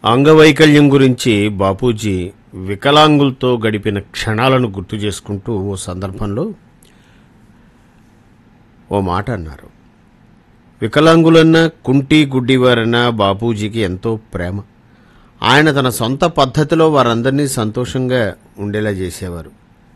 అంగవైకల్యం గురించి బాపూజీ వికలాంగులతో గడిపిన క్షణాలను గుర్తు చేసుకుంటూ ఓ సందర్భంలో ఓ మాట అన్నారు వికలాంగులన్నా కుంటి గుడ్డివారన్నా బాపూజీకి ఎంతో ప్రేమ ఆయన తన సొంత పద్ధతిలో వారందరినీ సంతోషంగా ఉండేలా చేసేవారు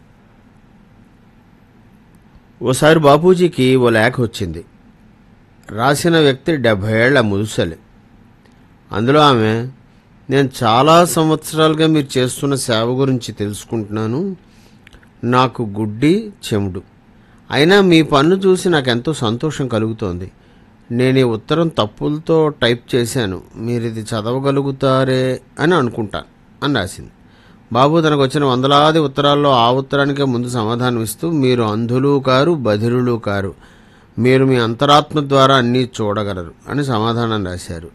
ఓసారి బాపూజీకి ఓ లేఖ వచ్చింది రాసిన వ్యక్తి డెబ్బై ఏళ్ల ముదుసలి అందులో ఆమె నేను చాలా సంవత్సరాలుగా మీరు చేస్తున్న సేవ గురించి తెలుసుకుంటున్నాను నాకు గుడ్డి చెముడు అయినా మీ పన్ను చూసి నాకు ఎంతో సంతోషం కలుగుతోంది నేను ఈ ఉత్తరం తప్పులతో టైప్ చేశాను మీరు ఇది చదవగలుగుతారే అని అనుకుంటాను అని రాసింది బాబు తనకు వచ్చిన వందలాది ఉత్తరాల్లో ఆ ఉత్తరానికే ముందు సమాధానం ఇస్తూ మీరు అంధులు కారు బధిరులు కారు మీరు మీ అంతరాత్మ ద్వారా అన్నీ చూడగలరు అని సమాధానం రాశారు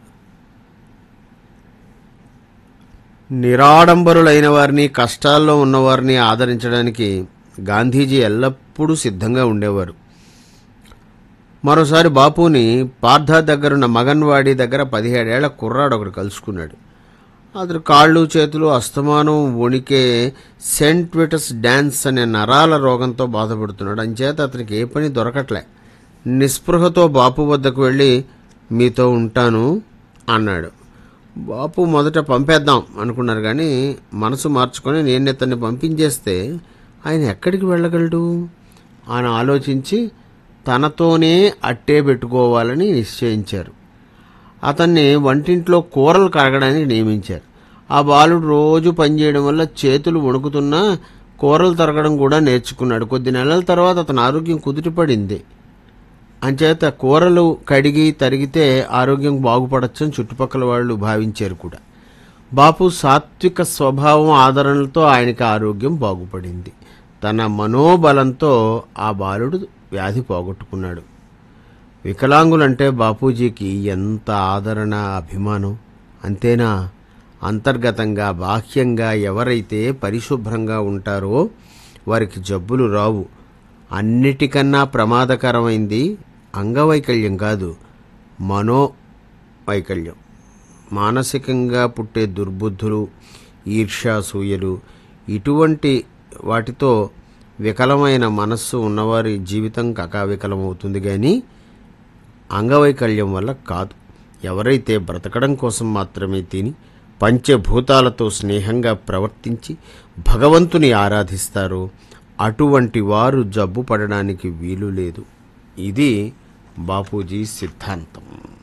నిరాడంబరులైన వారిని కష్టాల్లో ఉన్నవారిని ఆదరించడానికి గాంధీజీ ఎల్లప్పుడూ సిద్ధంగా ఉండేవారు మరోసారి బాపుని పార్థా దగ్గరున్న మగన్వాడి దగ్గర పదిహేడేళ్ల కుర్రాడు ఒకడు కలుసుకున్నాడు అతడు కాళ్ళు చేతులు అస్తమానం వణికే సెంట్ విటస్ డ్యాన్స్ అనే నరాల రోగంతో బాధపడుతున్నాడు అంచేత అతనికి ఏ పని దొరకట్లే నిస్పృహతో బాపు వద్దకు వెళ్ళి మీతో ఉంటాను అన్నాడు బాపు మొదట పంపేద్దాం అనుకున్నారు కానీ మనసు మార్చుకొని నేను ఇతన్ని పంపించేస్తే ఆయన ఎక్కడికి వెళ్ళగలడు అని ఆలోచించి తనతోనే అట్టే పెట్టుకోవాలని నిశ్చయించారు అతన్ని వంటింట్లో కూరలు కరగడానికి నియమించారు ఆ బాలుడు రోజు పనిచేయడం వల్ల చేతులు వణుకుతున్నా కూరలు తరగడం కూడా నేర్చుకున్నాడు కొద్ది నెలల తర్వాత అతని ఆరోగ్యం కుదుటపడింది అంచేత కూరలు కడిగి తరిగితే ఆరోగ్యం బాగుపడచ్చని చుట్టుపక్కల వాళ్ళు భావించారు కూడా బాపు సాత్విక స్వభావం ఆదరణలతో ఆయనకి ఆరోగ్యం బాగుపడింది తన మనోబలంతో ఆ బాలుడు వ్యాధి పోగొట్టుకున్నాడు వికలాంగులంటే బాపూజీకి ఎంత ఆదరణ అభిమానం అంతేనా అంతర్గతంగా బాహ్యంగా ఎవరైతే పరిశుభ్రంగా ఉంటారో వారికి జబ్బులు రావు అన్నిటికన్నా ప్రమాదకరమైంది అంగవైకల్యం కాదు మనోవైకల్యం మానసికంగా పుట్టే దుర్బుద్ధులు ఈర్ష్యాసూయలు ఇటువంటి వాటితో వికలమైన మనస్సు ఉన్నవారి జీవితం కకావికలమవుతుంది కానీ అంగవైకల్యం వల్ల కాదు ఎవరైతే బ్రతకడం కోసం మాత్రమే తిని పంచభూతాలతో స్నేహంగా ప్రవర్తించి భగవంతుని ఆరాధిస్తారో అటువంటి వారు జబ్బు పడడానికి వీలు లేదు ఇది బాపూజీ సిద్ధాంతం